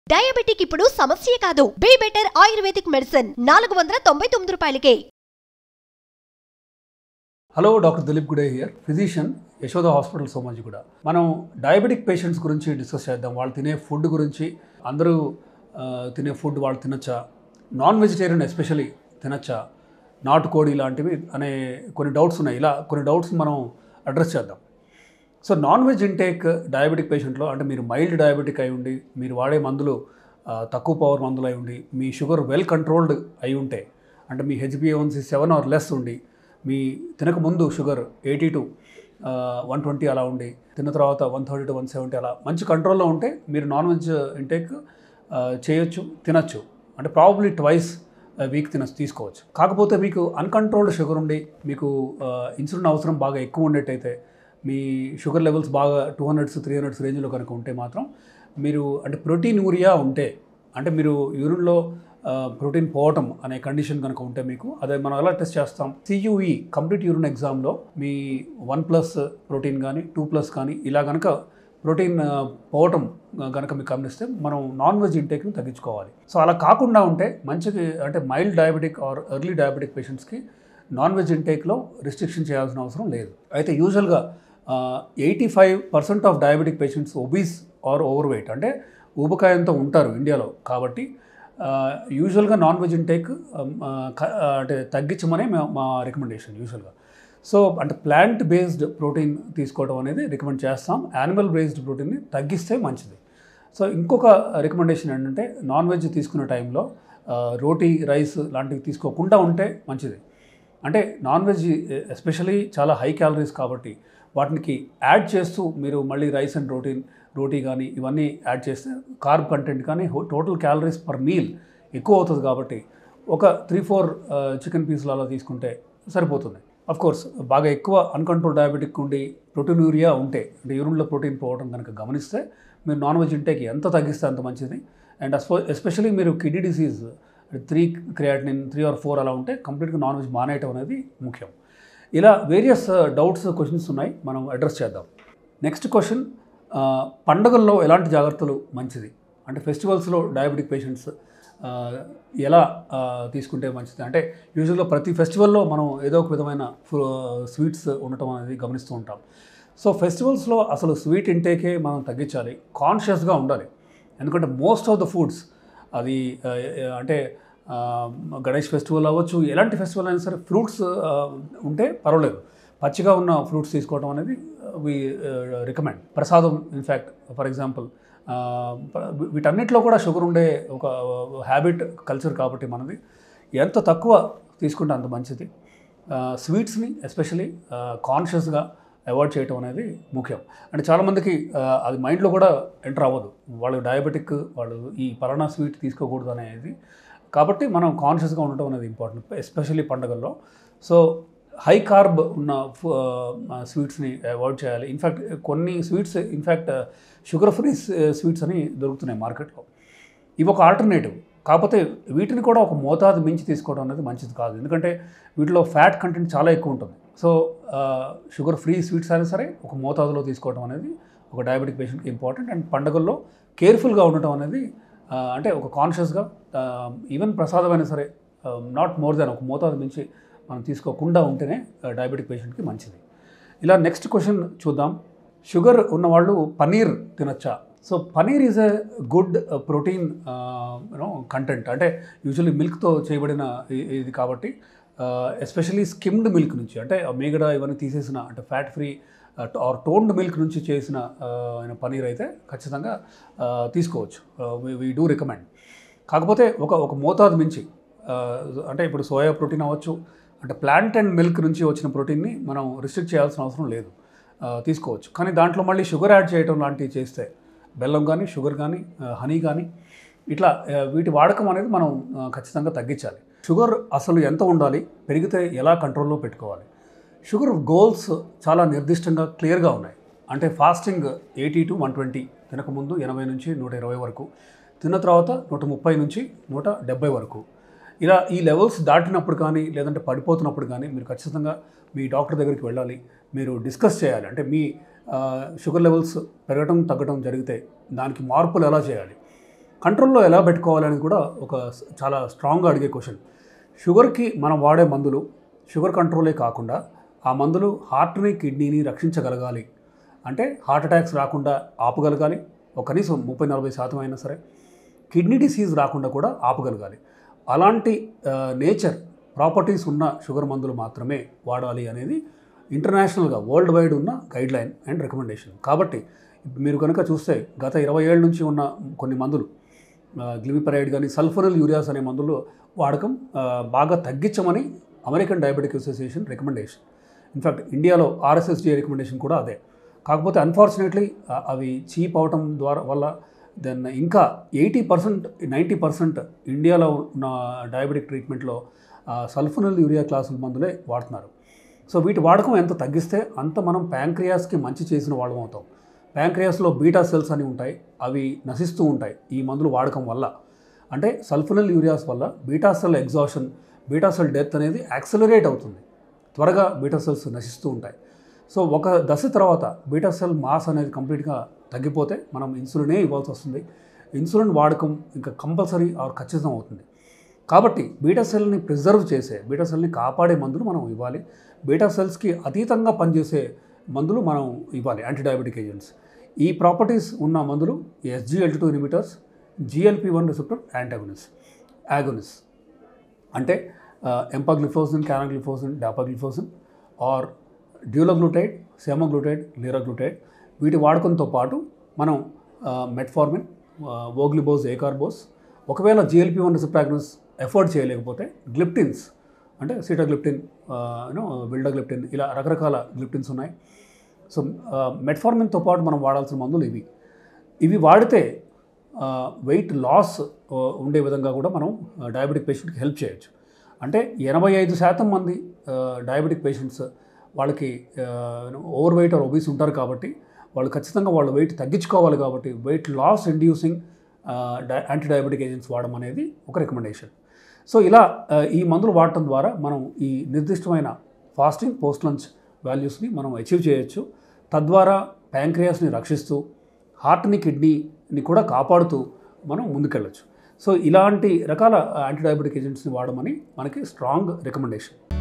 diabetic ఇప్పుడు సమస్య కాదు బీ బెటర్ ఆయుర్వేదిక్ మెడిసిన్ నాలుగు వందల తొంభై తొమ్మిది రూపాయలకే hello doctor Dilip Gude here physician Yashoda hospital Somajiguda మనం డయాబెటిక్ పేషెంట్స్ గురించి డిస్కస్ చేద్దాం వాళ్ళు తినే ఫుడ్ గురించి అందరూ ఆ, తినే ఫుడ్ వాళ్ళు తినచ్చా నాన్ వెజిటేరియన్ ఎస్పెషలీ తినచ్చా నాటుకోడి లాంటివి అనే కొన్ని డౌట్స్ ఉన్నాయి ఇలా కొన్ని డౌట్స్ మనం అడ్రస్ చేద్దాం so non veg intake diabetic పేషెంట్లో అంటే మీరు మైల్డ్ డయాబెటిక్ అయి ఉండి మీరు వాడే మందులు ఆ, తక్కువ పవర్ మందులు అయి ఉండి మీ షుగర్ వెల్ కంట్రోల్డ్ అయి ఉంటే అంటే మీ హెచ్బిఏవన్సీ సెవెన్ ఆర్ లెస్ ఉండి మీ తినక ముందు sugar eighty to one twenty అలా ఉండి తిన్న తర్వాత one thirty to one seventy అలా మంచి కంట్రోల్లో ఉంటే మీరు నాన్ వెజ్ ఇంటేక్ చేయొచ్చు తినచ్చు అంటే ప్రాబబ్లీ ట్వైస్ వీక్ తిన తీసుకోవచ్చు కాకపోతే మీకు అన్కంట్రోల్డ్ షుగర్ ఉండి మీకు ఇన్సులిన్ అవసరం బాగా ఎక్కువ ఉండేటైతే మీ షుగర్ లెవెల్స్ బాగా టూ హండ్రెడ్స్ త్రీ హండ్రెడ్స్ రేంజ్లో కనుక ఉంటే మాత్రం మీరు అంటే ప్రోటీన్ యూరియా ఉంటే అంటే మీరు యూరిన్లో ప్రోటీన్ పోవటం అనే కండిషన్ కనుక ఉంటే మీకు అదే మనం ఎలా టెస్ట్ చేస్తాం సియూఈ కంప్లీట్ యూరిన్ ఎగ్జామ్లో మీ వన్ ప్లస్ ప్రోటీన్ కానీ టూ ప్లస్ కానీ ఇలా కనుక ప్రోటీన్ ఆ, పోవటం కనుక మీకు గమనిస్తే మనం నాన్ వెజ్ ఇంటేక్ని తగ్గించుకోవాలి సో అలా కాకుండా ఉంటే మంచిది అంటే mild diabetic or early diabetic పేషెంట్స్కి నాన్ వెజ్ ఇంటేక్లో రిస్ట్రిక్షన్ చేయాల్సిన అవసరం లేదు అయితే యూజువల్గా eighty five percent of diabetic patients obese or over weight అంటే ఊబకాయంతో ఉంటారు ఇండియాలో కాబట్టి యూజువల్గా నాన్ వెజ్ ఇంటేక్ అంటే తగ్గించమనే మా మా రికమెండేషన్ యూజువల్గా సో అంటే ప్లాంట్ బేస్డ్ ప్రోటీన్ తీసుకోవడం అనేది రికమెండ్ చేస్తాం యానిమల్ బేస్డ్ ప్రోటీన్ని తగ్గిస్తే మంచిది సో ఇంకొక రికమెండేషన్ ఏంటంటే నాన్ వెజ్ తీసుకునే టైంలో ఆ, రోటీ రైస్ లాంటివి తీసుకోకుండా ఉంటే మంచిది అంటే నాన్ వెజ్ ఎస్పెషలీ చాలా హై క్యాలరీస్ కాబట్టి వాటికి యాడ్ చేస్తూ మీరు మళ్ళీ రైస్ అండ్ ప్రోటీన్ రోటీ కానీ ఇవన్నీ యాడ్ చేస్తే కార్బ్ కంటెంట్ కానీ టోటల్ క్యాలరీస్ పర్ మీల్ ఎక్కువ అవుతుంది కాబట్టి ఒక త్రీ ఫోర్ చికెన్ పీసులు అలా తీసుకుంటే సరిపోతుంది అఫ్ కోర్స్ బాగా ఎక్కువ అన్కంట్రోల్ డయాబెటిక్ ఉండి ప్రోటీన్ యూరియా ఉంటే అంటే యూరిన్లో ప్రోటీన్ పోవడం కనుక గమనిస్తే మీరు నాన్ వెజ్ ఇంటేక్ ఎంత తగ్గిస్తే అంత మంచిది అండ్ ఎస్పెషలీ మీరు kidney disease three creatinine three or four అలా ఉంటే కంప్లీట్గా నాన్ వెజ్ మానేయటం అనేది ముఖ్యం ఇలా వేరియస్ డౌట్స్ క్వశ్చన్స్ ఉన్నాయి మనం అడ్రస్ చేద్దాం నెక్స్ట్ క్వశ్చన్ పండగల్లో ఎలాంటి జాగ్రత్తలు మంచిది అంటే ఫెస్టివల్స్లో డయాబెటిక్ పేషెంట్స్ ఎలా ఆ, తీసుకుంటే మంచిది అంటే యూజువల్గా ప్రతి ఫెస్టివల్లో మనం ఏదో ఒక విధమైన స్వీట్స్ ఉండటం అనేది గమనిస్తూ ఉంటాం సో ఫెస్టివల్స్లో అసలు స్వీట్ ఇంటేకే మనం తగ్గించాలి కాన్షియస్గా ఉండాలి ఎందుకంటే మోస్ట్ ఆఫ్ ద ఫుడ్స్ అది ఆ, అంటే ఆ, గణేష్ ఫెస్టివల్ అవ్వచ్చు ఎలాంటి ఫెస్టివల్ అయినా సరే ఫ్రూట్స్ ఉంటే పర్వాలేదు పచ్చిగా ఉన్న ఫ్రూట్స్ తీసుకోవడం అనేది వి రికమెండ్ ప్రసాదం ఇన్ఫ్యాక్ట్ ఫర్ ఎగ్జాంపుల్ వీటన్నిటిలో కూడా షుగర్ ఉండే ఒక హ్యాబిట్ కల్చర్ కాబట్టి మనది ఎంత తక్కువ తీసుకుంటే అంత మంచిది స్వీట్స్ని ఎస్పెషలీ కాన్షియస్గా అవాయిడ్ చేయటం అనేది ముఖ్యం అంటే చాలామందికి ఆ, అది మైండ్లో కూడా ఎంటర్ అవ్వదు వాళ్ళు డయాబెటిక్ వాళ్ళు ఈ పలానా స్వీట్ తీసుకోకూడదు అనేది కాబట్టి మనం కాన్షియస్గా ఉండటం అనేది ఇంపార్టెంట్ ఎస్పెషల్లీ పండుగల్లో సో హై కార్బ్ ఉన్న స్వీట్స్ని అవాయిడ్ చేయాలి ఇన్ఫ్యాక్ట్ కొన్ని sweets in fact sugar free sweets అని దొరుకుతున్నాయి మార్కెట్లో ఇవి ఒక ఆల్టర్నేటివ్ కాకపోతే వీటిని కూడా ఒక మోతాదు మించి తీసుకోవడం అనేది మంచిది కాదు ఎందుకంటే వీటిలో ఫ్యాట్ కంటెంట్ చాలా ఎక్కువ ఉంటుంది సో షుగర్ ఫ్రీ స్వీట్స్ అయినా సరే ఒక మోతాదులో తీసుకోవడం అనేది ఒక డయాబెటిక్ పేషెంట్కి ఇంపార్టెంట్ అండ్ పండుగల్లో కేర్ఫుల్గా ఉండటం అనేది ఆ, అంటే ఒక కాన్షియస్గా ఈవెన్ ప్రసాదం అయినా సరే నాట్ మోర్ దాన్ ఒక మోతాదు మించి మనం తీసుకోకుండా ఉంటేనే డయాబెటిక్ పేషెంట్కి మంచిది ఇలా నెక్స్ట్ క్వశ్చన్ చూద్దాం షుగర్ ఉన్నవాళ్ళు పనీర్ తినచ్చా so paneer is a good protein you know content అంటే యూజువల్లీ మిల్క్తో చేయబడిన ఇ- ఇది కాబట్టి ఎస్పెషల్లీ స్కిమ్డ్ మిల్క్ నుంచి అంటే ఆ మీగడ ఇవన్నీ తీసేసిన అంటే fat free or toned milk నుంచి చేసిన ఆ, పనీర్ అయితే ఖచ్చితంగా ఆ, తీసుకోవచ్చు వీ డూ రికమెండ్ కాకపోతే ఒక ఒక మోతాదు మించి ఆ, అంటే ఇప్పుడు సోయా ప్రోటీన్ అవ్వచ్చు అంటే ప్లాంట్ అండ్ మిల్క్ నుంచి వచ్చిన ప్రోటీన్ని మనం రిస్ట్రిక్ట్ చేయాల్సిన అవసరం లేదు ఆ, తీసుకోవచ్చు కానీ దాంట్లో మళ్ళీ షుగర్ యాడ్ చేయడం లాంటివి చేస్తే బెల్లం కానీ షుగర్ కానీ హనీ కానీ ఇట్లా ఆ, వీటి వాడకం అనేది మనం ఆ, ఖచ్చితంగా తగ్గించాలి షుగర్ అసలు ఎంత ఉండాలి పెరిగితే ఎలా కంట్రోల్లో పెట్టుకోవాలి షుగర్ గోల్స్ చాలా నిర్దిష్టంగా క్లియర్గా ఉన్నాయి అంటే fasting eighty to one twenty తినకముందు ఎనభై నుంచి నూట ఇరవై వరకు తిన్న తర్వాత నూట ముప్పై నుంచి నూట డెబ్బై వరకు ఇలా ఈ లెవెల్స్ దాటినప్పుడు కానీ లేదంటే పడిపోతున్నప్పుడు కానీ మీరు ఖచ్చితంగా మీ డాక్టర్ దగ్గరికి వెళ్ళాలి మీరు డిస్కస్ చేయాలి అంటే మీ ఆ, షుగర్ లెవెల్స్ పెరగడం తగ్గడం జరిగితే దానికి మార్పులు ఎలా చేయాలి కంట్రోల్లో ఎలా పెట్టుకోవాలి అనేది కూడా ఒక స్- చాలా స్ట్రాంగ్గా అడిగే క్వశ్చన్ షుగర్కి మనం వాడే మందులు షుగర్ కంట్రోలే కాకుండా ఆ మందులు హార్ట్ని కిడ్నీని రక్షించగలగాలి అంటే హార్ట్ అటాక్స్ రాకుండా ఆపగలగాలి ఒక కనీసం ముప్పై నలభై శాతం అయినా సరే కిడ్నీ డిసీజ్ రాకుండా కూడా ఆపగలగాలి అలాంటి నేచర్ ప్రాపర్టీస్ ఉన్న షుగర్ మందులు మాత్రమే వాడాలి అనేది ఇంటర్నేషనల్గా వరల్డ్ వైడ్ ఉన్న గైడ్ లైన్ అండ్ రికమెండేషన్ కాబట్టి మీరు కనుక చూస్తే గత ఇరవై ఏళ్ళ నుంచి ఉన్న కొన్ని మందులు గ్లిమిపరైడ్ కానీ సల్ఫరల్ యూరియాస్ అనే మందులు వాడకం ఆ, బాగా తగ్గించమని American diabetic association recommendation in fact ఇండియాలో ఆర్ఎస్ఎస్డి రికమెండేషన్ కూడా అదే కాకపోతే అన్ఫార్చునేట్లీ అవి చీప్ అవటం ద్వారా వల్ల దెన్ ఇంకా ఎయిటీ పర్సెంట్ నైంటీ పర్సెంట్ ఇండియాలో ఉన్న డయాబెటిక్ ట్రీట్మెంట్లో సల్ఫనల్ యూరియా క్లాసుల మందులే వాడుతున్నారు సో వీటి వాడకం ఎంత తగ్గిస్తే అంత మనం ప్యాంక్రియాస్కి మంచి చేసిన వాళ్ళం అవుతాం ప్యాంక్రియాస్లో బీటా సెల్స్ అని ఉంటాయి అవి నశిస్తూ ఉంటాయి ఈ మందులు వాడకం వల్ల అంటే సల్ఫనల్ యూరియాస్ వల్ల beta cell exhaustion beta cell death అనేది యాక్సలరేట్ అవుతుంది త్వరగా బీటా సెల్స్ నశిస్తూ ఉంటాయి సో ఒక దశ తర్వాత బీటా సెల్ మాస్ అనేది కంప్లీట్గా తగ్గిపోతే మనం ఇన్సులినే ఇవ్వాల్సి వస్తుంది ఇన్సులిన్ వాడకం ఇంకా కంపల్సరీ ఆర్ ఖచ్చితం అవుతుంది కాబట్టి బీటా సెల్ని ప్రిజర్వ్ చేసే బీటా సెల్ని కాపాడే మందులు మనం ఇవ్వాలి బీటా సెల్స్కి అతీతంగా పనిచేసే మందులు మనం ఇవ్వాలి యాంటీడయాబెటిక్ ఏజెంట్స్ ఈ ప్రాపర్టీస్ ఉన్న మందులు SGLT two inhibitors GLP one receptor antagonist agonist అంటే ఎంపాగ్లిఫోసిన్ క్యానాగ్లిఫోసిన్ డాపాగ్లిఫోసిన్ ఆర్ డ్యూలోగ్లూటైడ్ సెమోగ్లూటైడ్ లీరాగ్లూటైడ్ వీటి వాడకంతో పాటు మనం మెట్ఫార్మిన్ ఓగ్లిబోస్ ఏకార్బోస్ ఒకవేళ జిఎల్పి వన్ రిసెప్టాగ్నస్ ఎఫోర్డ్ చేయలేకపోతే గ్లిప్టిన్స్ అంటే సీటాగ్లిప్టిన్ యూనో విల్డాగ్లిప్టిన్ ఇలా రకరకాల గ్లిప్టిన్స్ ఉన్నాయి సో మెట్ఫార్మిన్తో పాటు మనం వాడాల్సిన మందులు ఇవి ఇవి వాడితే వెయిట్ లాస్ ఉండే విధంగా కూడా మనం డయాబెటిక్ పేషెంట్కి హెల్ప్ చేయొచ్చు అంటే ఎనభై ఐదు శాతం మంది డయాబెటిక్ పేషెంట్స్ వాళ్ళకి ఓవర్ వెయిట్ ఆర్ ఒబీస్ ఉంటారు కాబట్టి వాళ్ళు ఖచ్చితంగా వాళ్ళ వెయిట్ తగ్గించుకోవాలి కాబట్టి weight loss inducing anti diabetic agents వాడడం అనేది ఒక రికమెండేషన్ సో ఇలా ఆ, ఈ మందులు వాడటం ద్వారా మనం ఈ నిర్దిష్టమైన ఫాస్టింగ్ పోస్ట్ లంచ్ వాల్యూస్ని మనం అచీవ్ చేయొచ్చు తద్వారా ప్యాంక్రియాస్ని రక్షిస్తూ హార్ట్ని కిడ్నీని కూడా కాపాడుతూ మనం ముందుకెళ్ళొచ్చు సో ఇలాంటి రకాల యాంటీ డయాబెటిక్ ఏజెంట్స్ని వాడమని మనకి స్ట్రాంగ్ రికమెండేషన్